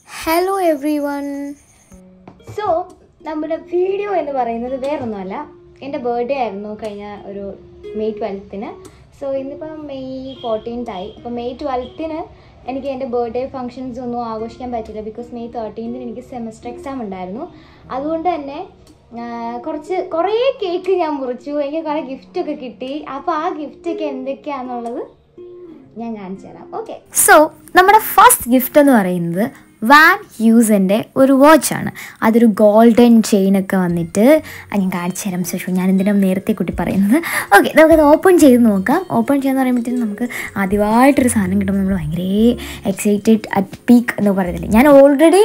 Hello everyone so നമ്മുടെ video എന്ന് പറയുന്നത് വേറൊന്നുമല്ല എൻ്റെ ബർത്ത്ഡേ ആയിരുന്നു കഴിഞ്ഞ ഒരു മെയ് ട്വൽത്തിന് സോ ഇന്നിപ്പോൾ മെയ് ഫോർട്ടീൻത്ത് ആയി അപ്പോൾ മെയ് ട്വൽത്തിന് എനിക്ക് എൻ്റെ ബർത്ത്ഡേ ഫങ്ഷൻസ് ഒന്നും ആഘോഷിക്കാൻ പറ്റില്ല ബിക്കോസ് മെയ് തേർട്ടീൻത്തിന് എനിക്ക് സെമസ്റ്റർ എക്സാം ഉണ്ടായിരുന്നു അതുകൊണ്ട് തന്നെ ആ, കുറച്ച് കുറേ കേക്ക് ഞാൻ മുറിച്ചു എനിക്ക് കുറേ ഗിഫ്റ്റൊക്കെ കിട്ടി അപ്പോൾ ആ ഗിഫ്റ്റൊക്കെ എന്തൊക്കെയാണെന്നുള്ളത് ഞാൻ കാണിച്ചു തരാം ഓക്കെ സോ നമ്മുടെ ഫസ്റ്റ് ഗിഫ്റ്റ് എന്ന് പറയുന്നത് വാൻ ഹ്യൂസിൻ്റെ ഒരു വാച്ചാണ് അതൊരു ഗോൾഡൻ ചെയിനൊക്കെ വന്നിട്ട് അത് ഞാൻ കാണിച്ചു തരാം ശേഷം ഞാൻ എന്തിനാണ് നേരത്തെ കുട്ടി പറയുന്നത് ഓക്കെ നമുക്കത് ഓപ്പൺ ചെയ്ത് നോക്കാം ഓപ്പൺ ചെയ്യാന്ന് പറയുമ്പോഴത്തേനും നമുക്ക് ആദ്യമായിട്ടൊരു സാധനം കിട്ടുമ്പോൾ നമ്മൾ ഭയങ്കര എക്സൈറ്റഡ് അറ്റ് പീക്ക് എന്ന് പറയുന്നില്ല ഞാൻ ഓൾറെഡി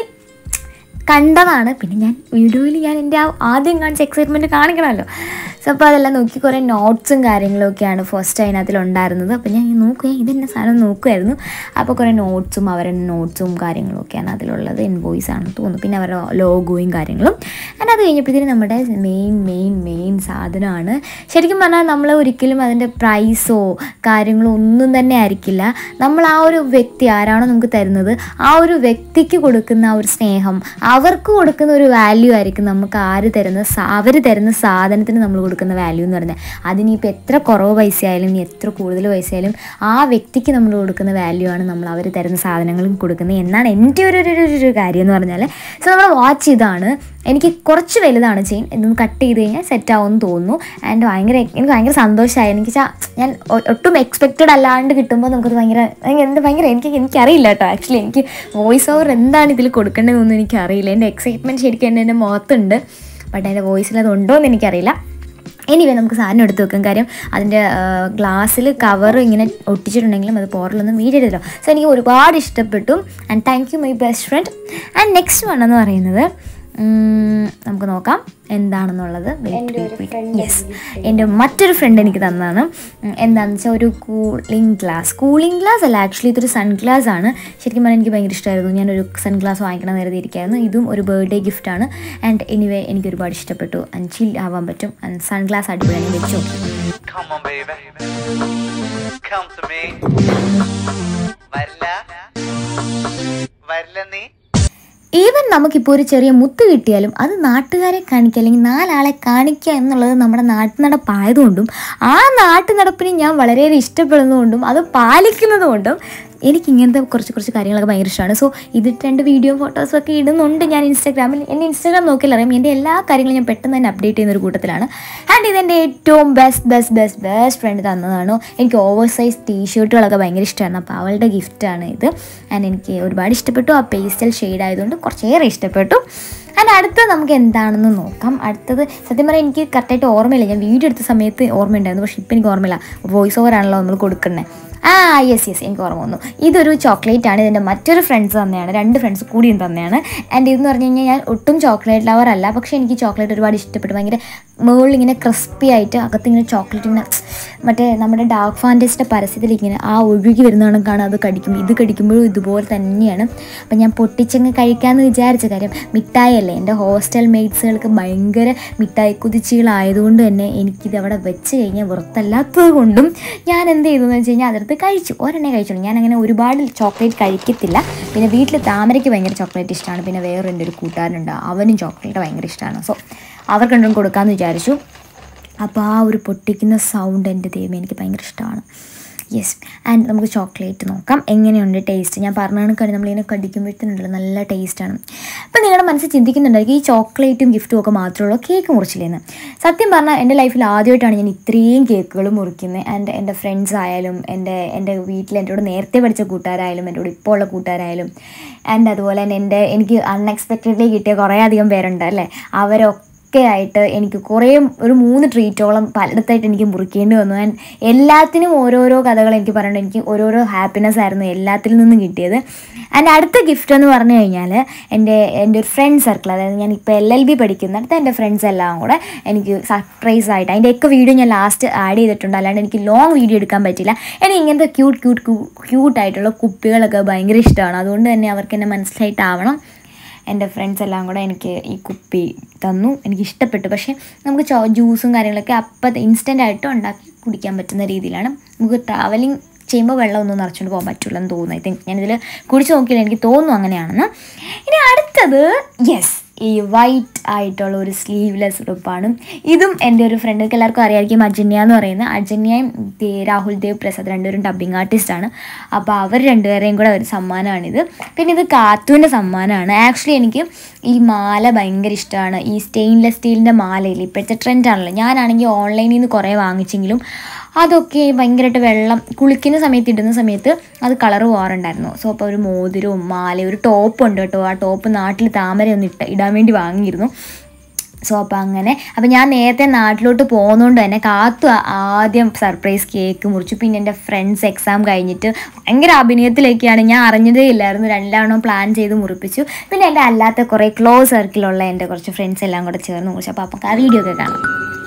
കണ്ടതാണ് പിന്നെ ഞാൻ വീഡിയോയിൽ ഞാൻ എൻ്റെ ആ ആദ്യം കാണിച്ച എക്സൈറ്റ്മെൻറ്റ് കാണിക്കണമല്ലോ സോ അപ്പോൾ അതെല്ലാം നോക്കി കുറേ നോട്ട്സും കാര്യങ്ങളൊക്കെയാണ് ഫസ്റ്റ് അതിനകത്തിലുണ്ടായിരുന്നത് അപ്പോൾ ഞാൻ നോക്കുക ഇതെന്നെ സാധനം നോക്കുമായിരുന്നു അപ്പോൾ കുറേ നോട്ട്സും അവരുടെ നോട്ട്സും കാര്യങ്ങളൊക്കെയാണ് അതിലുള്ളത് ഇൻവോയ്സ് ആണെന്ന് തോന്നുന്നു പിന്നെ അവരുടെ ലോഗോയും കാര്യങ്ങളും ആൻഡ് അത് കഴിഞ്ഞപ്പോഴത്തേനും നമ്മുടെ മെയിൻ മെയിൻ മെയിൻ സാധനമാണ് ശരിക്കും പറഞ്ഞാൽ നമ്മൾ ഒരിക്കലും അതിൻ്റെ പ്രൈസോ കാര്യങ്ങളോ ഒന്നും തന്നെ ആയിരിക്കില്ല നമ്മൾ ആ ഒരു വ്യക്തി ആരാണോ നമുക്ക് തരുന്നത് ആ ഒരു വ്യക്തിക്ക് കൊടുക്കുന്ന ആ ഒരു സ്നേഹം അവർക്ക് കൊടുക്കുന്ന ഒരു വാല്യൂ ആയിരിക്കും നമുക്ക് ആര് തരുന്ന അവർ തരുന്ന സാധനത്തിന് നമ്മൾ കൊടുക്കുന്ന വാല്യൂ എന്ന് പറഞ്ഞാൽ അതിനിപ്പോൾ എത്ര കുറവ് പൈസ ആയാലും ഇനി എത്ര കൂടുതൽ പൈസ ആയാലും ആ വ്യക്തിക്ക് നമ്മൾ കൊടുക്കുന്ന വാല്യൂ ആണ് നമ്മൾ അവർ തരുന്ന സാധനങ്ങളും കൊടുക്കുന്നത് എന്നാണ് എൻ്റെ ഒരു ഒരു- ഒരു- ഒരു കാര്യം എന്ന് പറഞ്ഞാൽ സോ നമ്മൾ വാച്ച് ഇതാണ് എനിക്ക് കുറച്ച് വലുതാണ് ചെയിൻ ഇതൊന്ന് കട്ട് ചെയ്ത് കഴിഞ്ഞാൽ സെറ്റ് ആവുമെന്ന് തോന്നുന്നു ആൻഡ് ഭയങ്കര എനിക്ക് ഭയങ്കര സന്തോഷമായി എനിക്ക് വെച്ചാൽ ഞാൻ ഒ- ഒട്ടും എക്സ്പെക്റ്റഡ് അല്ലാണ്ട് കിട്ടുമ്പോൾ നമുക്കത് ഭയങ്കര ഭയങ്കര എന്ത് ഭയങ്കര എനിക്ക് എനിക്കറിയില്ല കേട്ടോ ആക്ച്വലി എനിക്ക് വോയിസ് ഓവർ എന്താണ് ഇതിൽ കൊടുക്കേണ്ടതെന്നൊന്നും എനിക്കറിയില്ല എൻ്റെ എക്സൈറ്റ്മെൻറ്റ് ശരിക്കും എൻ്റെ എൻ്റെ മുഖത്തുണ്ട് ബട്ട് എൻ്റെ വോയിസിൽ അത് ഉണ്ടോ എന്ന് എനിക്കറിയില്ല എനിവേ നമുക്ക് സാധനം എടുത്ത് വെക്കും കാര്യം അതിൻ്റെ ഗ്ലാസ്സിൽ കവർ ഇങ്ങനെ ഒട്ടിച്ചിട്ടുണ്ടെങ്കിലും അത് പോറിലൊന്നും വീഴരുതല്ലോ സോ എനിക്ക് ഒരുപാട് ഇഷ്ടപ്പെട്ടു and thank you my best friend and next one എന്ന് പറയുന്നത് ഉം, നമുക്ക് നോക്കാം എന്താണെന്നുള്ളത് എൻ്റെ ഒരു friend യെസ് എൻ്റെ മറ്റൊരു ഫ്രണ്ട് എനിക്ക് തന്നതാണ് ഉം, എന്താണെന്ന് വെച്ചാൽ ഒരു കൂളിംഗ് ഗ്ലാസ് കൂളിംഗ് ഗ്ലാസ് അല്ല ആക്ച്വലി ഇതൊരു സൺ ഗ്ലാസ് ആണ് ശരിക്കും പറഞ്ഞാൽ എനിക്ക് ഭയങ്കര ഇഷ്ടമായിരുന്നു ഞാനൊരു സൺ ഗ്ലാസ് വാങ്ങിക്കണം നേരത്തെ ഇരിക്കുകയായിരുന്നു ഇതും ഒരു ബർത്ത്ഡേ ഗിഫ്റ്റാണ് ആൻഡ് എനിവേ എനിക്ക് ഒരുപാട് ഇഷ്ടപ്പെട്ടു ആൻഡ് ചിൽ ആവാൻ പറ്റും ആൻഡ് സൺ ഗ്ലാസ് അടിപൊളിയാണ് വെച്ചു Come on, baby. Come to me. വരില്ല വരില്ല നീ ഈവൻ നമുക്കിപ്പോൾ ഒരു ചെറിയ മുത്ത് കിട്ടിയാലും അത് നാട്ടുകാരെ കാണിക്കുക അല്ലെങ്കിൽ നാലാളെ കാണിക്കുക എന്നുള്ളത് നമ്മുടെ നാട്ടു നടപ്പായതുകൊണ്ടും ആ നാട്ടു നടപ്പിനെ ഞാൻ വളരെയേറെ ഇഷ്ടപ്പെടുന്നതുകൊണ്ടും അത് പാലിക്കുന്നതുകൊണ്ടും എനിക്ക് ഇങ്ങനത്തെ കുറച്ച് കുറച്ച് കാര്യങ്ങളൊക്കെ ഭയങ്കര ഇഷ്ടമാണ് സോ ഇതിട്ട് രണ്ട് വീഡിയോ ഫോട്ടോസും ഒക്കെ ഇടുന്നുണ്ട് ഞാൻ ഇൻസ്റ്റാഗ്രാമിൽ എൻ്റെ ഇൻസ്റ്റാഗ്രാം നോക്കിയാൽ അറിയാം എൻ്റെ എല്ലാ കാര്യങ്ങളും ഞാൻ പെട്ടെന്ന് തന്നെ അപ്ഡേറ്റ് ചെയ്യുന്ന ഒരു കൂട്ടത്തിലാണ് ആൻഡ് ഇതെൻ്റെ ഏറ്റവും best best best best friend തന്നതാണ് എനിക്ക് ഓവർ സൈസ് ടീഷർട്ടുകളൊക്കെ ഭയങ്കര ഇഷ്ടമാണ് അപ്പോൾ അവളുടെ ഗിഫ്റ്റാണ് ഇത് ആൻഡ് എനിക്ക് ഒരുപാട് ഇഷ്ടപ്പെട്ടു ആ പേസ്റ്റൽ ഷെയ്ഡ് ആയതുകൊണ്ട് കുറച്ചേറെ ഇഷ്ടപ്പെട്ടു ആൻഡ് അടുത്തത് നമുക്ക് എന്താണെന്ന് നോക്കാം അടുത്തത് സത്യം പറയാൻ എനിക്ക് കറക്റ്റായിട്ട് ഓർമ്മയില്ല ഞാൻ വീഡിയോ എടുത്ത സമയത്ത് ഓർമ്മയുണ്ടായിരുന്നു പക്ഷേ ഇപ്പം എനിക്ക് ഓർമ്മയില്ല വോയിസ് ഓവർ ആണല്ലോ നമ്മൾ കൊടുക്കുന്നത് ആ യെസ് യെസ് എനിക്ക് ഓർമ്മ വന്നു ഇതൊരു ചോക്ലേറ്റ് ആണ് ഇതിൻ്റെ മറ്റൊരു ഫ്രണ്ട്സ് തന്നെയാണ് രണ്ട് ഫ്രണ്ട്സ് കൂടിയും തന്നെയാണ് ആൻഡ് ഇതെന്ന് പറഞ്ഞു കഴിഞ്ഞാൽ ഞാൻ ഒട്ടും ചോക്ലേറ്റ് ലവർ അല്ല പക്ഷേ എനിക്ക് ചോക്ലേറ്റ് ഒരുപാട് ഇഷ്ടപ്പെട്ടു ഭയങ്കര മുകളിൽ ഇങ്ങനെ ക്രിസ്പി ആയിട്ട് അകത്ത് ഇങ്ങനെ ചോക്ലേറ്റ് ഇങ്ങനെ മറ്റേ നമ്മുടെ ഡാർക്ക് ഫാൻറ്റസിൻ്റെ പരസ്യത്തിൽ ഇങ്ങനെ ആ ഒഴുകി വരുന്ന കണക്കാണ് അത് കടിക്കും ഇത് കടിക്കുമ്പോഴും ഇതുപോലെ തന്നെയാണ് അപ്പം ഞാൻ പൊട്ടിച്ചങ്ങ് കഴിക്കാമെന്ന് വിചാരിച്ച കാര്യം മിഠായി അല്ലേ എൻ്റെ ഹോസ്റ്റൽ മേറ്റ്സുകൾക്ക് ഭയങ്കര മിഠായി കുതിച്ചുകളായതുകൊണ്ട് തന്നെ എനിക്കിത് അവിടെ വെച്ച് കഴിഞ്ഞാൽ വൃത്തല്ലാത്തത് കൊണ്ടും ഞാൻ എന്ത് ചെയ്തു എന്ന് വെച്ച് കഴിഞ്ഞാൽ അതെടുത്ത് കഴിച്ചു ഒരെണ്ണേ കഴിച്ചുള്ളൂ ഞാൻ അങ്ങനെ ഒരുപാട് ചോക്ലേറ്റ് കഴിക്കത്തില്ല പിന്നെ വീട്ടിൽ താമരയ്ക്ക് ഭയങ്കര ചോക്ലേറ്റ് ഇഷ്ടമാണ് പിന്നെ വേറെ എൻ്റെ ഒരു കൂട്ടുകാരനുണ്ട് അവനും ചോക്ലേറ്റ് ഭയങ്കര ഇഷ്ടമാണ് സോ അവർക്ക് രണ്ടും കൊടുക്കാമെന്ന് വിചാരിച്ചു അപ്പോൾ ആ ഒരു പൊട്ടിക്കുന്ന സൗണ്ട് എൻ്റെ ദൈവം എനിക്ക് ഭയങ്കര ഇഷ്ടമാണ് യെസ് ആൻഡ് നമുക്ക് ചോക്ലേറ്റ് നോക്കാം എങ്ങനെയുണ്ട് ടേസ്റ്റ് ഞാൻ പറഞ്ഞ കണക്കാണ് നമ്മളിങ്ങനെ കടിക്കുമ്പോഴത്തേനുണ്ടല്ലോ നല്ല ടേസ്റ്റാണ് അപ്പോൾ നിങ്ങളുടെ മനസ്സിൽ ചിന്തിക്കുന്നുണ്ടായിരിക്കും ഈ ചോക്ലേറ്റും ഗിഫ്റ്റും ഒക്കെ മാത്രമുള്ള കേക്ക് മുറിച്ചില്ലേന്ന് സത്യം പറഞ്ഞാൽ എൻ്റെ ലൈഫിൽ ആദ്യമായിട്ടാണ് ഞാൻ ഇത്രയും കേക്കുകൾ മുറിക്കുന്നത് ആൻഡ് എൻ്റെ ഫ്രണ്ട്സ് ആയാലും എൻ്റെ എൻ്റെ വീട്ടിൽ എൻ്റെ കൂടെ നേരത്തെ പഠിച്ച കൂട്ടുകാരായാലും എൻ്റെ കൂടെ ഇപ്പോൾ ഉള്ള കൂട്ടുകാരായാലും ആൻഡ് അതുപോലെ തന്നെ എൻ്റെ എനിക്ക് അൺഎക്സ്പെക്റ്റഡ്ലി കിട്ടിയ കുറേ അധികം പേരുണ്ട് അല്ലേ അവരൊക്കെ ഒക്കെ ആയിട്ട് എനിക്ക് കുറേ ഒരു മൂന്ന് ട്രീറ്റോളം പലയിടത്തായിട്ട് എനിക്ക് മുറിക്കേണ്ടി വന്നു ആൻഡ് എല്ലാത്തിനും ഓരോരോ കഥകൾ എനിക്ക് പറയേണ്ടത് എനിക്ക് ഓരോരോ ഹാപ്പിനെസ് ആയിരുന്നു എല്ലാത്തിൽ നിന്നും കിട്ടിയത് ആൻഡ് അടുത്ത ഗിഫ്റ്റ് എന്ന് പറഞ്ഞു കഴിഞ്ഞാൽ എൻ്റെ എൻ്റെ ഒരു ഫ്രണ്ട് സർക്കിൾ അതായത് ഞാൻ ഇപ്പോൾ എൽ എൽ ബി പഠിക്കുന്നിടത്ത് എൻ്റെ ഫ്രണ്ട്സ് എല്ലാം കൂടെ എനിക്ക് സർപ്രൈസ് ആയിട്ട് അതിൻ്റെയൊക്കെ വീഡിയോ ഞാൻ ലാസ്റ്റ് ആഡ് ചെയ്തിട്ടുണ്ട് അല്ലാണ്ട് എനിക്ക് ലോങ് വീഡിയോ എടുക്കാൻ പറ്റില്ല എനിക്ക് ഇങ്ങനത്തെ ക്യൂട്ട് ക്യൂട്ട് ക്യൂട്ടായിട്ടുള്ള കുപ്പികളൊക്കെ ഭയങ്കര ഇഷ്ടമാണ് അതുകൊണ്ട് തന്നെ അവർക്ക് എന്നെ മനസ്സിലായിട്ടാവണം എൻ്റെ ഫ്രണ്ട്സ് എല്ലാം കൂടെ എനിക്ക് ഈ കുപ്പി തന്നു എനിക്ക് ഇഷ്ടപ്പെട്ടു പക്ഷേ നമുക്ക് ചോ ജ്യൂസും കാര്യങ്ങളൊക്കെ അപ്പം ഇൻസ്റ്റൻ്റ് ആയിട്ട് ഉണ്ടാക്കി കുടിക്കാൻ പറ്റുന്ന രീതിയിലാണ് നമുക്ക് ട്രാവലിംഗ് ചെയ്യുമ്പോൾ വെള്ളം ഒന്നും നിറച്ചുകൊണ്ട് പോകാൻ പറ്റില്ല എന്ന് തോന്നുന്നു ഐ തിങ്ക് ഞാനിതിൽ കുടിച്ച് നോക്കിയില്ല എനിക്ക് തോന്നുന്നു അങ്ങനെയാണെന്ന് ഇനി അടുത്തത് യെസ് ഈ വൈറ്റ് ആയിട്ടുള്ള ഒരു സ്ലീവ്ലെസ് ഉടുപ്പാണ് ഇതും എൻ്റെ ഒരു ഫ്രണ്ട്ക്ക് എല്ലാവർക്കും അറിയാമായിരിക്കും അജന്യ എന്ന് പറയുന്നത് അജന്യയും ദേ- രാഹുൽ ദേവ് പ്രസാദ് രണ്ടുപേരും ഡബ്ബിങ് ആർട്ടിസ്റ്റാണ് അപ്പോൾ അവർ രണ്ടുപേരെയും കൂടെ ഒരു സമ്മാനമാണിത് പിന്നെ ഇത് കാത്തുവിൻ്റെ സമ്മാനമാണ് ആക്ച്വലി എനിക്ക് ഈ മാല ഭയങ്കര ഇഷ്ടമാണ് ഈ സ്റ്റെയിൻലെസ് സ്റ്റീലിൻ്റെ മാലയില്ല ഇപ്പോഴത്തെ ട്രെൻഡാണല്ലോ ഞാനാണെങ്കിൽ ഓൺലൈനിൽ നിന്ന് കുറേ വാങ്ങിച്ചെങ്കിലും അതൊക്കെ ഭയങ്കരമായിട്ട് വെള്ളം കുളിക്കുന്ന സമയത്ത് ഇടുന്ന സമയത്ത് അത് കളർ പോകാറുണ്ടായിരുന്നു സോ അപ്പോൾ ഒരു മോതിരവും മാലയും ഒരു ടോപ്പ് ഉണ്ട് കേട്ടോ ആ ടോപ്പ് നാട്ടിൽ താമര ഒന്ന് ഇട്ട് ഇടാൻ വേണ്ടി വാങ്ങിയിരുന്നു സോ അപ്പോൾ അങ്ങനെ അപ്പോൾ ഞാൻ നേരത്തെ നാട്ടിലോട്ട് പോകുന്നതുകൊണ്ട് തന്നെ കാത്തു ആ- ആദ്യം സർപ്രൈസ് കേക്ക് മുറിച്ചു പിന്നെ എൻ്റെ ഫ്രണ്ട്സ് എക്സാം കഴിഞ്ഞിട്ട് ഭയങ്കര അഭിനയത്തിലേക്കാണ് ഞാൻ അറിഞ്ഞതേ ഇല്ലായിരുന്നു രണ്ടാവണ്ണം പ്ലാൻ ചെയ്ത് മുറിപ്പിച്ചു പിന്നെ എൻ്റെ അല്ലാത്ത കുറേ ക്ലോസ് സർക്കിളുള്ള എൻ്റെ കുറച്ച് ഫ്രണ്ട്സ് എല്ലാം കൂടെ ചേർന്ന് മുറിച്ചു അപ്പോൾ അപ്പോൾ ആ വീഡിയോ ഒക്കെ കാണാം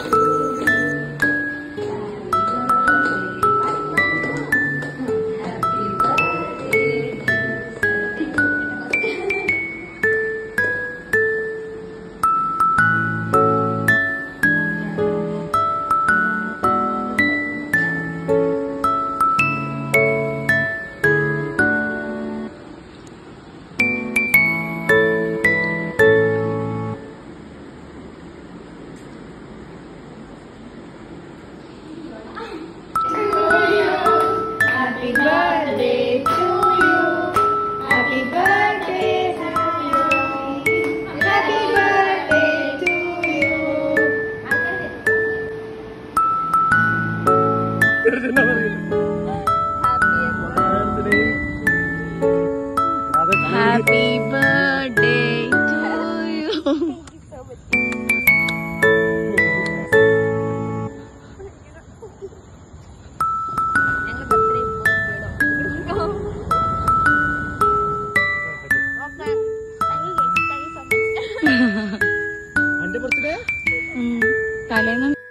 Happy birthday to you. തലേന്ന്